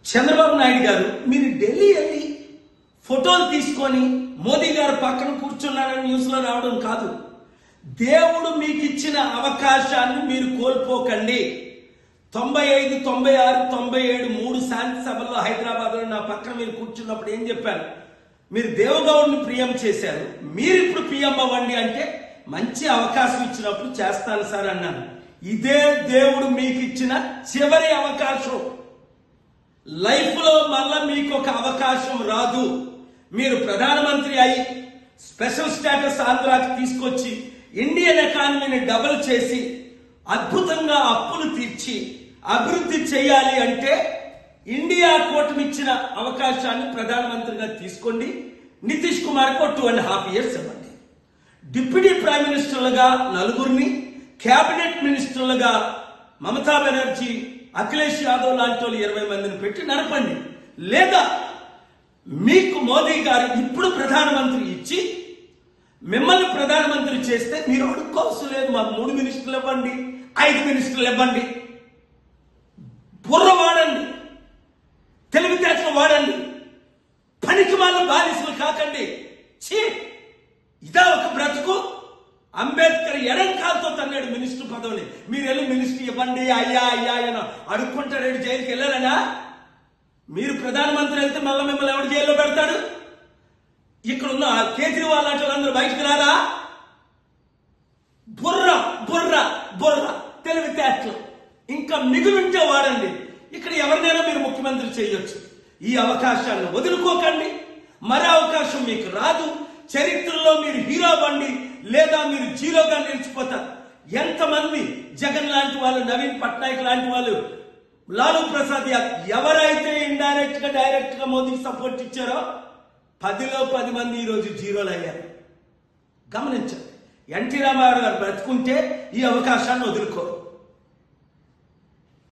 చంద్రబాబు నాయుడు గారు మీరు ఢిల్లీ వెళ్ళి ఫోటోలు తీసుకొని మోదీ గారు పక్కన కూర్చున్నారని న్యూస్లో రావడం కాదు దేవుడు మీకు ఇచ్చిన అవకాశాన్ని మీరు కోల్పోకండి తొంభై ఐదు తొంభై ఆరు తొంభై ఏడు మూడు శాంతి సభల్లో హైదరాబాద్లో నా పక్కన మీరు కూర్చున్నప్పుడు ఏం చెప్పారు మీరు దేవగౌడ్ని ప్రియం చేశారు మీరు ఇప్పుడు పిఎం అవ్వండి అంటే మంచి అవకాశం ఇచ్చినప్పుడు చేస్తాను సార్ అన్నాను ఇదే దేవుడు మీకు ఇచ్చిన చివరి అవకాశం లైఫ్ లో మళ్ళా మీకు ఒక అవకాశం రాదు మీరు ప్రధానమంత్రి అయి స్పెషల్ స్టేటస్ ఆంధ్రాకి తీసుకొచ్చి ఇండియన్ ఎకానమీని డబుల్ చేసి అద్భుతంగా అప్పులు తీర్చి అభివృద్ధి చేయాలి అంటే ఇండియా కూటమి ఇచ్చిన అవకాశాన్ని ప్రధానమంత్రిగా తీసుకోండి నితీష్ కుమార్ కు టూ అండ్ హాఫ్ ఇయర్స్ ఇవ్వండి డిప్యూటీ ప్రైమ్ మినిస్టర్లుగా నలుగురిని కేబినెట్ మినిస్టర్లుగా మమతా బెనర్జీ అఖిలేష్ యాదవ్ లాంటి వాళ్ళు ఇరవై మందిని పెట్టి నడపండి లేదా మీకు మోదీ గారు ఇప్పుడు ప్రధానమంత్రి ఇచ్చి మిమ్మల్ని ప్రధానమంత్రి చేస్తే మీరు అడుక్కోవలసిన లేదు మాకు మూడు మినిస్టర్లు ఇవ్వండి ఐదు మినిస్టర్లు ఇవ్వండి బుర్ర వాడండి తెలివితేటలు వాడండి పనికి వాళ్ళ బానిసలు కాకండి ఛీ ఇదా ఒక బ్రతుకు అంబేద్కర్ ఎడంకాలతో తన్నాడు మినిస్టర్ పదవిని మీరు వెళ్ళి మినిస్టర్ ఇవ్వండి అయ్యా అయ్యా అని అడుక్కుంటాడు జైలుకి వెళ్ళారనా మీరు ప్రధానమంత్రి వెళ్తే మళ్ళీ మిమ్మల్ని ఎవడు జైల్లో పెడతాడు ఇక్కడ ఉన్న కేజ్రీవాల్ లాంటి వాళ్ళందరూ బయటకు రారా బుర్ర బుర్ర బుర్ర తెలివితేటలు ఇంకా మిగులుంటే వాడండి ఇక్కడ ఎవరినైనా మీరు ముఖ్యమంత్రి చేయొచ్చు ఈ అవకాశాలను వదులుకోకండి మరో అవకాశం మీకు రాదు చరిత్రలో మీరు హీరో బండి లేదా మీరు జీరోగా నిలిచిపోతారు ఎంతమంది జగన్ లాంటి వాళ్ళు నవీన్ పట్నాయక్ లాంటి వాళ్ళు లాలూ ప్రసాద్ యాదవ్ ఎవరైతే ఇండైరెక్ట్ గా డైరెక్ట్ గా మోదీకి సపోర్ట్ ఇచ్చారో పదిలో పది మంది ఈరోజు జీరోలు అయ్యారు గమనించండి ఎన్టీ రామారావు గారు బ్రతుకుంటే ఈ అవకాశాన్ని వదులుకోరు